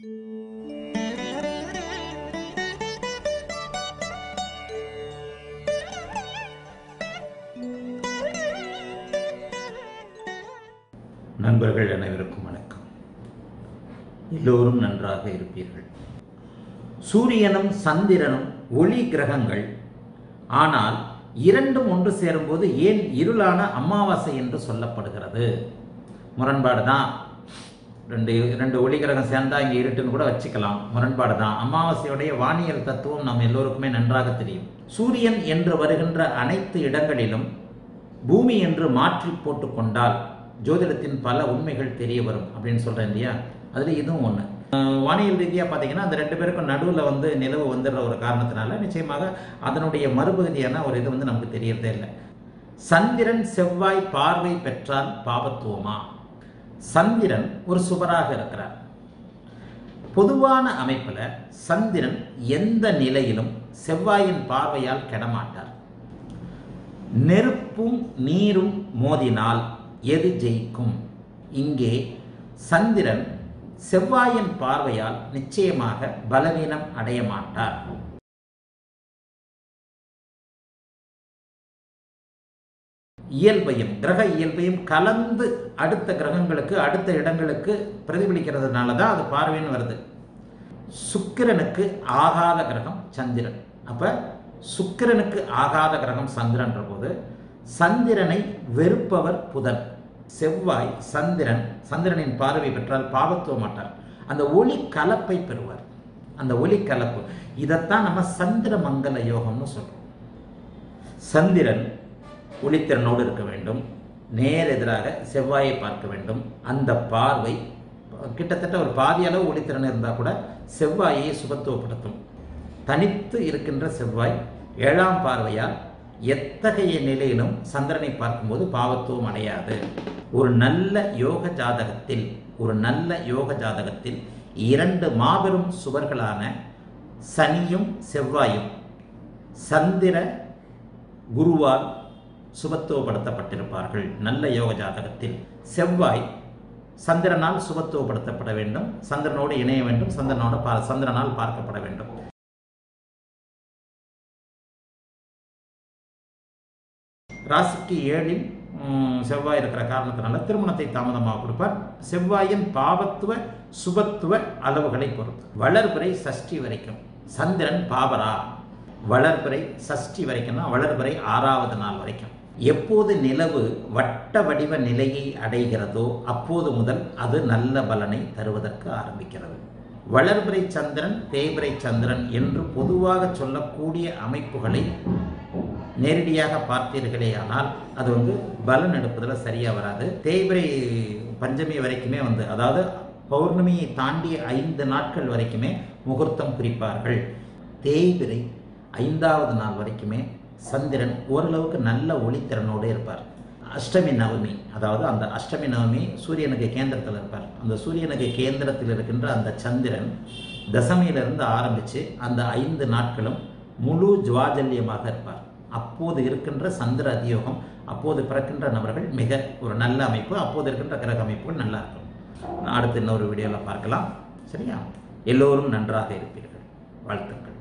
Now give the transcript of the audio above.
நண்பர்கள் அனைவருக்கும் வணக்கம் எல்லோரும் நன்றாக இருப்பீர்கள் சூரியனும் சந்திரனும் ஒளி கிரகங்கள் ஆனால் இரண்டும் ஒன்று சேரும்போது ஏன் இருளான அமாவாசை என்று சொல்லப்படுகிறது முரண்பாடு தான் ரெண்டு ரெண்டு ஒளி கிரகம் சேர்ந்தா இங்கே இருட்டுன்னு கூட வச்சுக்கலாம் முரண்பாடு தான் அமாவாசையுடைய வானியல் தத்துவம் நம்ம எல்லோருக்குமே நன்றாக தெரியும் சூரியன் என்று வருகின்ற அனைத்து இடங்களிலும் பூமி என்று மாற்றி போட்டுக்கொண்டால் ஜோதிடத்தின் பல உண்மைகள் தெரிய வரும் அப்படின்னு சொல்கிறேன் இல்லையா அதில் இதுவும் ஒன்று வானியல் ரீதியாக பார்த்தீங்கன்னா அந்த ரெண்டு பேருக்கும் நடுவில் வந்து நிலவு வந்துடுற ஒரு காரணத்தினால நிச்சயமாக அதனுடைய மறுபகுதியான ஒரு இது வந்து நமக்கு தெரியறதே இல்லை சந்திரன் செவ்வாய் பார்வை பெற்றால் பாபத்துவமா சந்திரன் ஒரு சுபராக இருக்கிறார் பொதுவான அமைப்பில் சந்திரன் எந்த நிலையிலும் செவ்வாயின் பார்வையால் கெடமாட்டார் நெருப்பும் நீரும் மோதினால் எது ஜெயிக்கும் இங்கே சந்திரன் செவ்வாயின் பார்வையால் நிச்சயமாக பலவீனம் அடைய மாட்டார் இயல்பையும் கிரக இயல்பையும் கலந்து அடுத்த கிரகங்களுக்கு அடுத்த இடங்களுக்கு பிரதிபலிக்கிறதுனால தான் அது பார்வைன்னு வருது சுக்கிரனுக்கு ஆகாத கிரகம் சந்திரன் அப்ப சுக்கிரனுக்கு ஆகாத கிரகம் சந்திரன்ற போது சந்திரனை வெறுப்பவர் புதன் செவ்வாய் சந்திரன் சந்திரனின் பார்வை பெற்றால் பாவத்துவ மாட்டார் அந்த ஒளி கலப்பை பெறுவார் அந்த ஒளி கலப்பு இதைத்தான் நம்ம சந்திர மங்கல யோகம்னு சொல்றோம் சந்திரன் ஒளித்திறனோடு இருக்க வேண்டும் நேர் எதிராக செவ்வாயை பார்க்க வேண்டும் அந்த பார்வை கிட்டத்தட்ட ஒரு பாதி அளவு ஒளித்திறன் இருந்தால் கூட செவ்வாயை சுபத்துவப்படுத்தும் தனித்து இருக்கின்ற செவ்வாய் ஏழாம் பார்வையால் எத்தகைய நிலையிலும் சந்திரனை பார்க்கும்போது பாவத்துவம் அடையாது ஒரு நல்ல யோக ஜாதகத்தில் ஒரு நல்ல யோக ஜாதகத்தில் இரண்டு மாபெரும் சுவர்களான சனியும் செவ்வாயும் சந்திர குருவால் சுபத்துவப்படுத்தப்பட்டிருப்பார்கள் நல்ல யோக ஜாதகத்தில் செவ்வாய் சந்திரனால் சுபத்துவப்படுத்தப்பட வேண்டும் சந்திரனோடு இணைய வேண்டும் சந்திரனோடு பா சந்திரனால் பார்க்கப்பட வேண்டும் ராசிக்கு ஏழில் செவ்வாய் இருக்கிற காரணத்தினால திருமணத்தை தாமதமாக கொடுப்பார் செவ்வாயின் பாவத்துவ சுபத்துவ அளவுகளை பொறுத்து வளர்பிறை சஷ்டி வரைக்கும் சந்திரன் பாவரா வளர்பிறை சஷ்டி வரைக்கும்னா வளர்பிறை ஆறாவது நாள் வரைக்கும் எப்போது நிலவு வட்ட வடிவ நிலையை அடைகிறதோ அப்போது முதல் அது நல்ல பலனை தருவதற்கு ஆரம்பிக்கிறது வளர்பிறை சந்திரன் தேய்பிறை சந்திரன் என்று பொதுவாக சொல்லக்கூடிய அமைப்புகளை நேரடியாக பார்த்தீர்களே ஆனால் அது வந்து பலன் எடுப்பதில் சரியாக வராது தேய்பிரை பஞ்சமி வரைக்குமே வந்து அதாவது பௌர்ணமியை தாண்டிய ஐந்து நாட்கள் வரைக்குமே முகூர்த்தம் குறிப்பார்கள் தேய்பிரை ஐந்தாவது நாள் வரைக்குமே சந்திரன் ஓரளவுக்கு நல்ல ஒளித்திறனோடு இருப்பார் அஷ்டமி நவமி அதாவது அந்த அஷ்டமி நவமி சூரியனுக்கு கேந்திரத்தில் இருப்பார் அந்த சூரியனுக்கு கேந்திரத்தில் இருக்கின்ற அந்த சந்திரன் தசமியிலிருந்து ஆரம்பித்து அந்த ஐந்து நாட்களும் முழு ஜுவாஜல்யமாக இருப்பார் அப்போது இருக்கின்ற சந்திர அதியோகம் அப்போது பிறக்கின்ற நபர்கள் மிக ஒரு நல்ல அமைப்பு அப்போது இருக்கின்ற கிரக அமைப்புகள் நல்லா இருக்கும் அடுத்து இன்னொரு வீடியோவில் பார்க்கலாம் சரியா எல்லோரும் நன்றாக இருப்பீர்கள் வாழ்த்துக்கள்